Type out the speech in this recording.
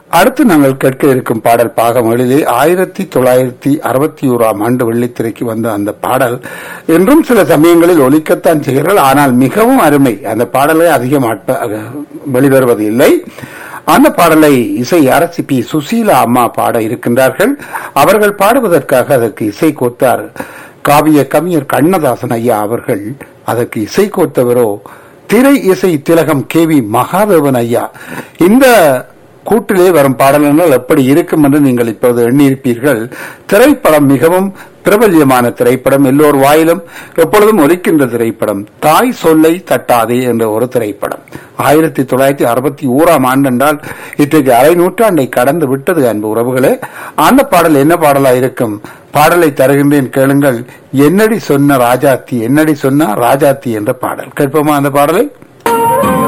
அடுத்து நாங்கள் கேட்க இருக்கும் பாடல் பாகமகளிலே ஆயிரத்தி தொள்ளாயிரத்தி அறுபத்தி ஓராம் ஆண்டு வெள்ளித்திரைக்கு வந்த அந்த பாடல் என்றும் சில சமயங்களில் ஒலிக்கத்தான் செய்கிறார்கள் ஆனால் மிகவும் அருமை அந்த பாடலை அதிகம் ஆட்ப- அக- வெளிவருவது இல்லை அந்த பாடலை இசை அரசி பி சுசீலா அம்மா பாட இருக்கின்றார்கள் அவர்கள் பாடுவதற்காக அதற்கு இசை கோத்தார் காவிய கவிஞர் கண்ணதாசன் ஐயா அவர்கள் அதற்கு இசை கோத்தவரோ திரை இசை திலகம் கே வி மகாதேவன் ஐயா இந்த கூட்டிலே வரும் பாடல்கள் எப்படி இருக்கும் என்று நீங்கள் இப்போது எண்ணியிருப்பீர்கள் திரைப்படம் மிகவும் பிரபல்யமான திரைப்படம் எல்லோர் வாயிலும் எப்பொழுதும் ஒலிக்கின்ற திரைப்படம் தாய் சொல்லை தட்டாதே என்ற ஒரு திரைப்படம் ஆயிரத்தி தொள்ளாயிரத்தி அறுபத்தி ஓராம் ஆண்டு என்றால் இன்றைக்கு அரை நூற்றாண்டை கடந்து விட்டது அன்பு உறவுகளே அந்த பாடல் என்ன பாடலா இருக்கும் பாடலை தருகின்றேன் கேளுங்கள் என்னடி சொன்ன ராஜாத்தி என்னடி சொன்ன ராஜாத்தி என்ற பாடல் கேட்போமா அந்த பாடலை